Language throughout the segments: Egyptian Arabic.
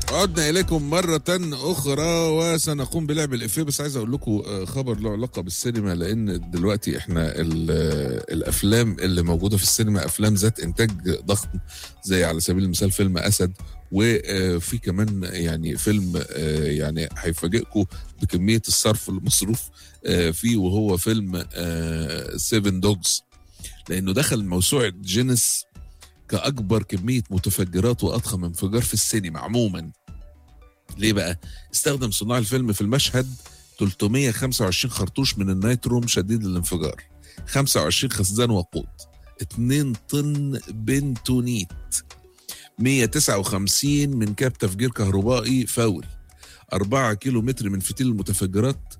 عدنا اليكم مرة اخرى وسنقوم بلعب الافيه بس عايز اقول لكم آه، خبر له علاقة بالسينما لان دلوقتي احنا ال- آه، الافلام اللي موجودة في السينما افلام ذات انتاج ضخم زي على سبيل المثال فيلم اسد وفي كمان يعني فيلم آه، يعني هيفاجئكم بكمية الصرف المصروف آه، فيه وهو فيلم سيفن دوجز لانه دخل موسوعة جينيس كأكبر كمية متفجرات وأضخم انفجار في السينما عموما ليه بقى؟ استخدم صناع الفيلم في المشهد 325 خرطوش من النيتروم شديد الانفجار 25 خزان وقود 2 طن بنتونيت 159 من كاب تفجير كهربائي فوري 4 كيلو متر من فتيل المتفجرات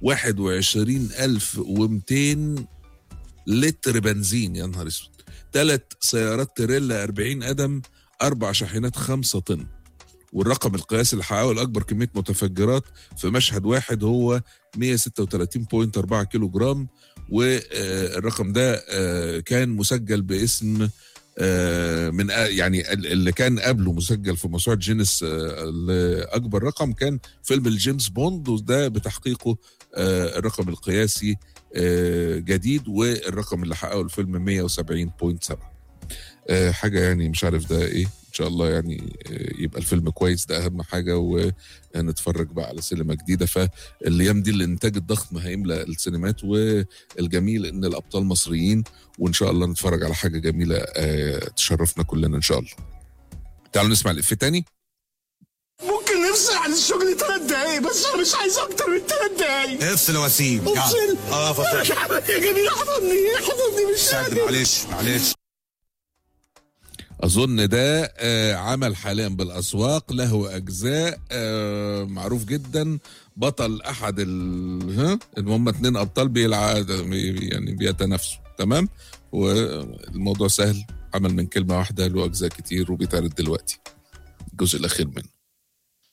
21200 لتر بنزين يا نهار اسود ثلاث سيارات تريلا 40 قدم اربع شاحنات 5 طن والرقم القياسي اللي حققه الاكبر كميه متفجرات في مشهد واحد هو 136.4 كيلو جرام والرقم ده آه، كان مسجل باسم آه، من آه، يعني ال- اللي كان قبله مسجل في موسوعه جينيس آه، لاكبر رقم كان فيلم الجيمس بوند وده بتحقيقه آه، الرقم القياسي آه، جديد والرقم اللي حققه الفيلم 170.7 آه، حاجه يعني مش عارف ده ايه ان شاء الله يعني آه، يبقى الفيلم كويس ده اهم حاجه ونتفرج بقى على سينما جديده فالايام دي الانتاج الضخم هيملى السينمات والجميل ان الابطال مصريين وان شاء الله نتفرج على حاجه جميله آه، تشرفنا كلنا ان شاء الله تعالوا نسمع الافيه تاني ممكن نفصل عن الشغل ثلاث دقايق بس انا مش عايز اكتر من ثلاث دقايق افصل يا وسيم افصل اه فصل مش عارف يا جميل حضني حضني مش سعد قادر معلش معلش اظن ده آه، عمل حاليا بالاسواق له اجزاء آه، معروف جدا بطل احد ال ها اللي هم اتنين ابطال بيلعب يعني بيتنافسوا تمام والموضوع سهل عمل من كلمه واحده له اجزاء كتير وبيتعرض دلوقتي الجزء الاخير منه